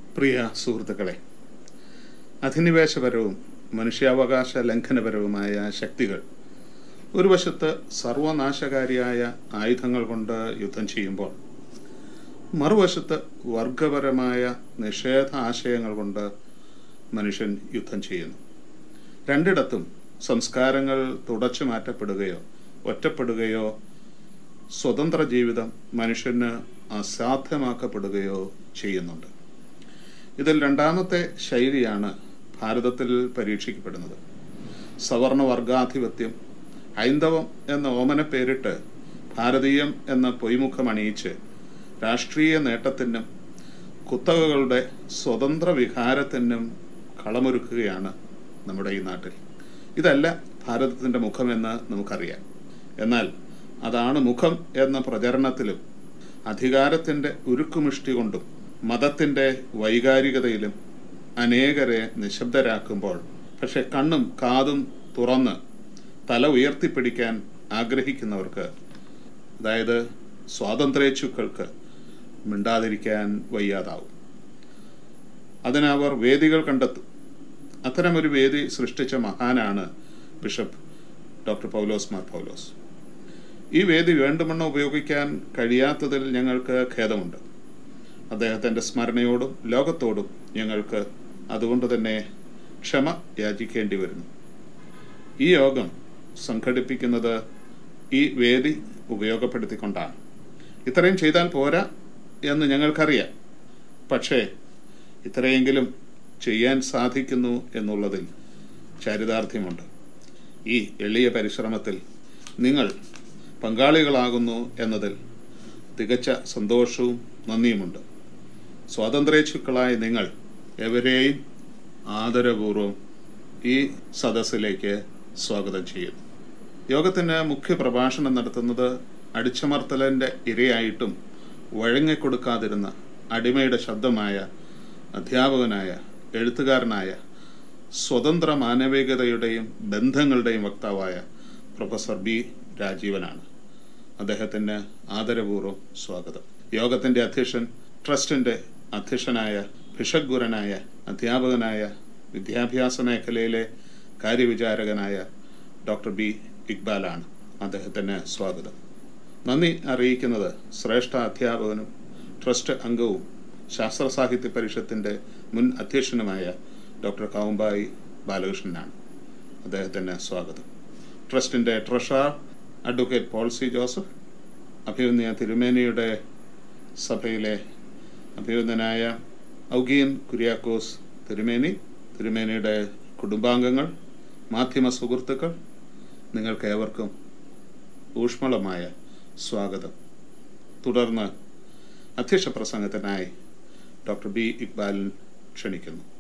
പ്രിയ സുഹൃത്തുക്കളെ അധിനിവേശപരവും മനുഷ്യാവകാശ ലംഘനപരവുമായ ശക്തികൾ ഒരു വശത്ത് സർവനാശകാരിയായ ആയുധങ്ങൾ കൊണ്ട് യുദ്ധം ചെയ്യുമ്പോൾ മറുവശത്ത് വർഗപരമായ നിഷേധ ആശയങ്ങൾ കൊണ്ട് മനുഷ്യൻ യുദ്ധം ചെയ്യുന്നു രണ്ടിടത്തും സംസ്കാരങ്ങൾ തുടച്ചു മാറ്റപ്പെടുകയോ ഒറ്റപ്പെടുകയോ സ്വതന്ത്ര ജീവിതം മനുഷ്യന് അസാധ്യമാക്കപ്പെടുകയോ ചെയ്യുന്നുണ്ട് ഇതിൽ രണ്ടാമത്തെ ശൈലിയാണ് ഭാരതത്തിൽ പരീക്ഷിക്കപ്പെടുന്നത് സവർണ വർഗാധിപത്യം ഹൈന്ദവം എന്ന ഓമന പേരിട്ട് ഭാരതീയം എന്ന പൊയ്മുഖം അണിയിച്ച് രാഷ്ട്രീയ നേട്ടത്തിനും കുത്തകകളുടെ സ്വതന്ത്ര വിഹാരത്തിനും കളമൊരുക്കുകയാണ് നമ്മുടെ ഈ നാട്ടിൽ ഇതല്ല ഭാരതത്തിന്റെ മുഖമെന്ന് നമുക്കറിയാം എന്നാൽ അതാണ് മുഖം എന്ന പ്രചരണത്തിലും അധികാരത്തിന്റെ ഉരുക്കുമിഷ്ടി കൊണ്ടും മതത്തിന്റെ വൈകാരികതയിലും അനേകരെ നിശബ്ദരാക്കുമ്പോൾ പക്ഷെ കണ്ണും കാതും തുറന്ന് തല ഉയർത്തിപ്പിടിക്കാൻ ആഗ്രഹിക്കുന്നവർക്ക് അതായത് സ്വാതന്ത്ര്യേച്ഛുക്കൾക്ക് മിണ്ടാതിരിക്കാൻ വയ്യാതാവും അതിനവർ വേദികൾ കണ്ടെത്തും അത്തരമൊരു വേദി സൃഷ്ടിച്ച മഹാനാണ് ബിഷപ്പ് ഡോക്ടർ പൗലോസ് മാർ പൗലോസ് ഈ വേദി വേണ്ടുമണ്ണം ഉപയോഗിക്കാൻ കഴിയാത്തതിൽ ഞങ്ങൾക്ക് ഖേദമുണ്ട് അദ്ദേഹത്തിൻ്റെ സ്മരണയോടും ലോകത്തോടും ഞങ്ങൾക്ക് അതുകൊണ്ട് തന്നെ ക്ഷമ യാചിക്കേണ്ടി വരുന്നു ഈ യോഗം സംഘടിപ്പിക്കുന്നത് ഈ വേദി ഉപയോഗപ്പെടുത്തിക്കൊണ്ടാണ് ഇത്രയും ചെയ്താൽ പോരാ എന്ന് ഞങ്ങൾക്കറിയാം പക്ഷേ ഇത്രയെങ്കിലും ചെയ്യാൻ സാധിക്കുന്നു എന്നുള്ളതിൽ ചരിതാർത്ഥ്യമുണ്ട് ഈ എളിയ പരിശ്രമത്തിൽ നിങ്ങൾ പങ്കാളികളാകുന്നു എന്നതിൽ തികച്ച സന്തോഷവും നന്ദിയുമുണ്ട് സ്വാതന്ത്ര്യേച്ഛുക്കളായ നിങ്ങൾ എവരെയും ആദരപൂർവ്വം ഈ സദസ്സിലേക്ക് സ്വാഗതം ചെയ്യുന്നു യോഗത്തിന് മുഖ്യ പ്രഭാഷണം നടത്തുന്നത് അടിച്ചമർത്തലിന്റെ ഇരയായിട്ടും വഴങ്ങിക്കൊടുക്കാതിരുന്ന അടിമയുടെ ശബ്ദമായ അധ്യാപകനായ എഴുത്തുകാരനായ സ്വതന്ത്ര മാനവികതയുടെയും ബന്ധങ്ങളുടെയും വക്താവായ പ്രൊഫസർ ബി രാജീവനാണ് അദ്ദേഹത്തിന് ആദരപൂർവ്വം സ്വാഗതം യോഗത്തിന്റെ അധ്യക്ഷൻ ട്രസ്റ്റിന്റെ അധ്യക്ഷനായ ഭിഷഗ്ഗുരനായ അധ്യാപകനായ വിദ്യാഭ്യാസ മേഖലയിലെ കാര്യവിചാരകനായ ഡോക്ടർ ബി ഇക്ബാലാണ് അദ്ദേഹത്തിന് സ്വാഗതം നന്ദി അറിയിക്കുന്നത് ശ്രേഷ്ഠ അധ്യാപകനും ട്രസ്റ്റ് അംഗവും ശാസ്ത്ര സാഹിത്യ പരിഷത്തിന്റെ മുൻ അധ്യക്ഷനുമായ ഡോക്ടർ കാവുമ്പായി ബാലകൃഷ്ണനാണ് അദ്ദേഹത്തിന് സ്വാഗതം ട്രസ്റ്റിന്റെ treasurer advocate Paul C Joseph അഭിവന്യ തിരുമേനിയുടെ സഭയിലെ അഭിവന്ദനായ ഔഗീൻ കുര്യാക്കോസ് തിരുമേനി തിരുമേനിയുടെ കുടുംബാംഗങ്ങൾ മാധ്യമ സുഹൃത്തുക്കൾ നിങ്ങൾക്ക് ഏവർക്കും ഊഷ്മളമായ സ്വാഗതം തുടർന്ന് അധ്യക്ഷ പ്രസംഗത്തിനായി ഡോക്ടർ ബി ഇക്ബാലിൻ ക്ഷണിക്കുന്നു